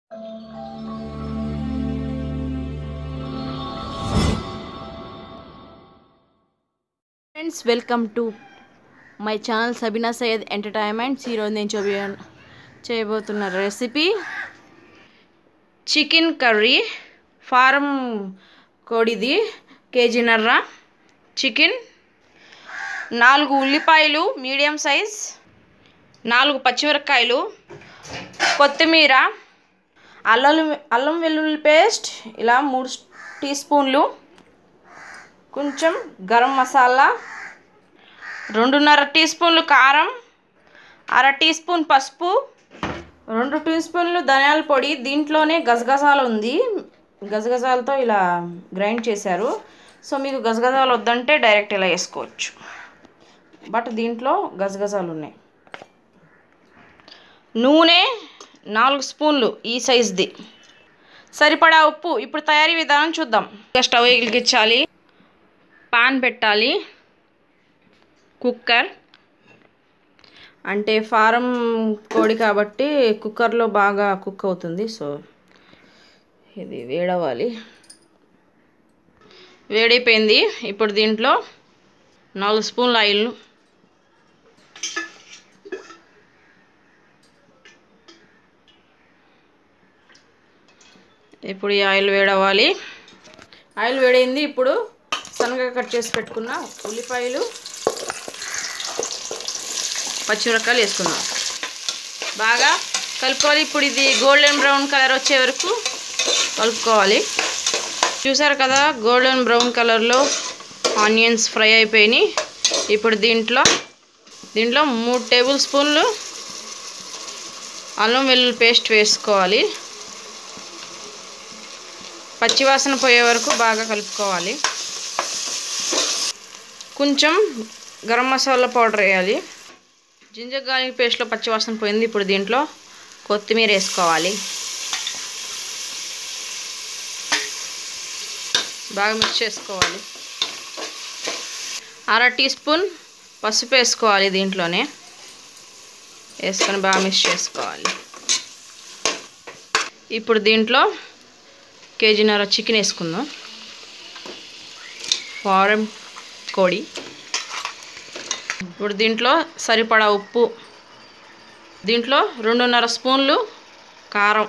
friends welcome to my channel Sabina Syed entertainments ఈరోజు నేను చూపి చేయబోతున్న రెసిపీ చికెన్ కర్రీ ఫారం కోడిది కేజీన్నర చికెన్ నాలుగు ఉల్లిపాయలు మీడియం సైజ్ నాలుగు పచ్చిమిరపకాయలు కొత్తిమీర అల్లం అల్లం వెల్లుల్లి పేస్ట్ ఇలా మూడు టీ స్పూన్లు కొంచెం గరం మసాలా రెండున్నర టీ స్పూన్లు కారం అర టీ స్పూన్ పసుపు రెండు టీ స్పూన్లు ధనియాల పొడి దీంట్లోనే గసగసాలు ఉంది గసగసాలతో ఇలా గ్రైండ్ చేశారు సో మీకు గసగసాలు వద్దంటే డైరెక్ట్ ఇలా వేసుకోవచ్చు బట్ దీంట్లో గసగసాలు ఉన్నాయి నూనె నాలుగు స్పూన్లు ఈ సైజ్ది సరిపడా ఉప్పు ఇప్పుడు తయారీ విధానం చూద్దాం స్టవ్ వెలిగించాలి పాన్ పెట్టాలి కుక్కర్ అంటే ఫారం కోడి కాబట్టి కుక్కర్లో బాగా కుక్ అవుతుంది సో ఇది వేడవాలి వేడైపోయింది ఇప్పుడు దీంట్లో నాలుగు స్పూన్ల ఆయిల్ ఇప్పుడు ఈ ఆయిల్ వేడవ్వాలి ఆయిల్ వేడైంది ఇప్పుడు సన్నగా కట్ చేసి పెట్టుకున్న ఉల్లిపాయలు పచ్చిమిరపకాయలు వేసుకున్నాం బాగా కలుపుకోవాలి ఇప్పుడు ఇది గోల్డెన్ బ్రౌన్ కలర్ వచ్చే వరకు కలుపుకోవాలి చూసారు కదా గోల్డెన్ బ్రౌన్ కలర్లో ఆనియన్స్ ఫ్రై అయిపోయినాయి ఇప్పుడు దీంట్లో దీంట్లో మూడు టేబుల్ స్పూన్లు అల్లం వెల్లుల్లి పేస్ట్ వేసుకోవాలి పచ్చివాసన పోయే వరకు బాగా కలుపుకోవాలి కొంచెం గరం మసాలా పౌడర్ వేయాలి జింజర్ గార్లిక్ పేస్ట్లో పచ్చివాసన పోయింది ఇప్పుడు దీంట్లో కొత్తిమీర వేసుకోవాలి బాగా మిక్స్ చేసుకోవాలి అర టీ స్పూన్ పసుపు వేసుకోవాలి దీంట్లోనే వేసుకొని బాగా మిక్స్ చేసుకోవాలి ఇప్పుడు దీంట్లో కేజీన్నర చికెన్ వేసుకుందాం ఫారం కోడి ఇప్పుడు దీంట్లో సరిపడా ఉప్పు దీంట్లో రెండున్నర స్పూన్లు కారం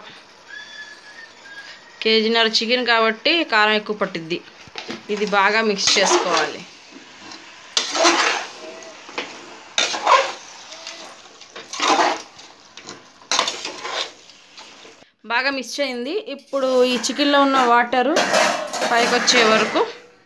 కేజీన్నర చికెన్ కాబట్టి కారం ఎక్కువ పట్టిద్ది ఇది బాగా మిక్స్ చేసుకోవాలి బాగా మిక్స్ అయింది ఇప్పుడు ఈ చికెన్లో ఉన్న వాటరు పైకి వచ్చే వరకు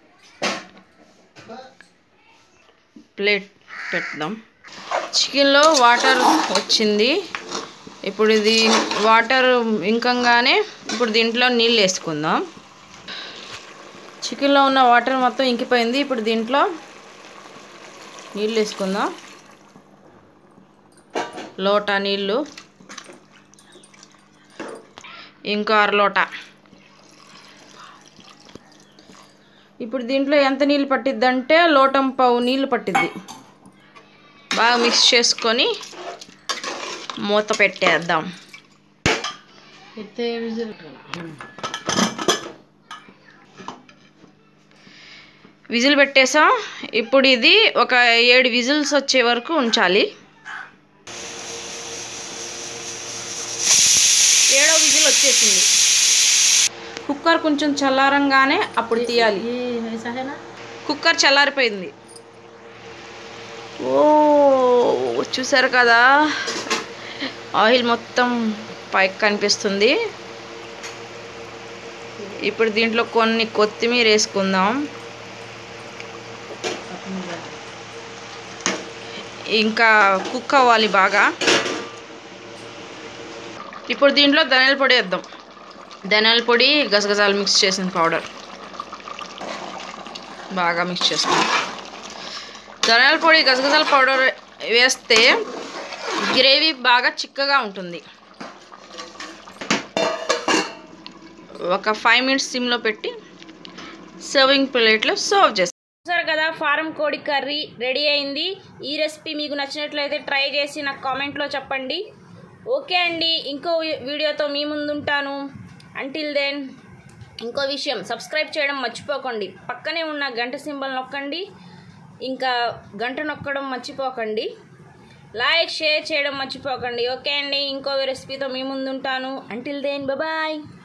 ప్లేట్ పెడదాం చికెన్లో వాటర్ వచ్చింది ఇప్పుడు ఇది వాటర్ ఇంకంగానే ఇప్పుడు దీంట్లో నీళ్ళు వేసుకుందాం చికెన్లో ఉన్న వాటర్ మొత్తం ఇంకిపోయింది ఇప్పుడు దీంట్లో నీళ్ళు వేసుకుందాం లోటా నీళ్ళు ఇంకో అర లోట ఇప్పుడు దీంట్లో ఎంత నీళ్ళు పట్టిద్దంటే లోటం పావు నీళ్ళు పట్టిద్ది బాగా మిక్స్ చేసుకొని మూత పెట్టేద్దాం విజిల్ పెట్టేసాం ఇప్పుడు ఇది ఒక ఏడు విజిల్స్ వచ్చే వరకు ఉంచాలి ఏడో విజిల్ వచ్చేసింది కుక్కర్ కొంచెం చల్లారంగానే అప్పుడు తీయాలి కుక్కర్ చల్లారిపోయింది ఓ చూసారు కదా ఆయిల్ మొత్తం పైకి కనిపిస్తుంది ఇప్పుడు దీంట్లో కొన్ని కొత్తిమీర వేసుకుందాం ఇంకా కుక్ అవ్వాలి బాగా ఇప్పుడు దీంట్లో ధనియాల పొడి వేద్దాం ధనియాల పొడి గసగసాలు మిక్స్ చేసిన పౌడర్ బాగా మిక్స్ చేసుకుందాం ధనియాల పొడి గసగసాల పౌడర్ వేస్తే గ్రేవీ బాగా చిక్కగా ఉంటుంది ఒక ఫైవ్ మినిట్స్ సిమ్లో పెట్టి సర్వింగ్ ప్లేట్లో సర్వ్ చేస్తాం చూసారు కదా ఫారం కోడి కర్రీ రెడీ అయింది ఈ రెసిపీ మీకు నచ్చినట్లయితే ట్రై చేసి నాకు కామెంట్లో చెప్పండి ఓకే అండి ఇంకో వీ- వీడియోతో మీ ముందుంటాను అంటిల్ దెన్ ఇంకో విషయం సబ్స్క్రైబ్ చేయడం మర్చిపోకండి పక్కనే ఉన్న గంట సింబల్ నొక్కండి ఇంకా గంట నొక్కడం మర్చిపోకండి లైక్ షేర్ చేయడం మర్చిపోకండి ఓకే అండి ఇంకో రెసిపీతో మీ ముందుంటాను అంటిల్ దెన్ బాయ్